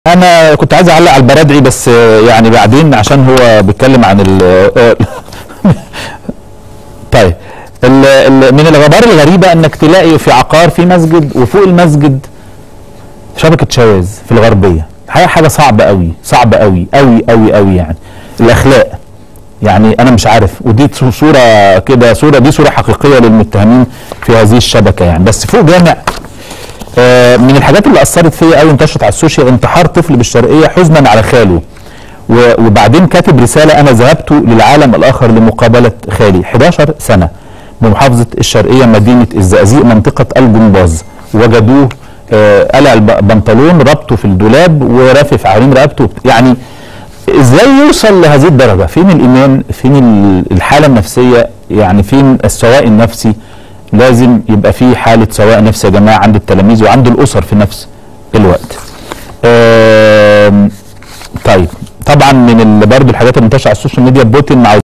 انا كنت عايز اعلق على البرادعي بس يعني بعدين عشان هو بيتكلم عن ال طيب ال ال من الاخبار الغريبه انك تلاقي في عقار في مسجد وفوق المسجد شبكه شواذ في الغربيه حاجه حاجه صعبه قوي صعبه قوي قوي قوي قوي يعني الاخلاق يعني انا مش عارف ودي صوره كده صوره دي صوره حقيقيه للمتهمين في هذه الشبكه يعني بس فوق جامع آه، من الحاجات اللي اثرت فيا قوي انتشرت على السوشيال انتحار طفل بالشرقيه حزنا على خاله و- وبعدين كاتب رساله انا ذهبت للعالم الاخر لمقابله خالي 11 سنه بمحافظه الشرقيه مدينه الزقازيق منطقه الجمباز وجدوه آه، قلع البنطلون ربطه في الدولاب ورافف حوالين رقبته يعني ازاي يوصل لهذه الدرجه فين الايمان فين ال- الحاله النفسيه يعني فين السواء النفسي لازم يبقى في حاله سواء نفسي يا جماعه عند التلاميذ وعند الاسر في نفس الوقت آم، طيب طبعا من ال- برضو الحاجات اللي منتشره على السوشيال ميديا بوتين مع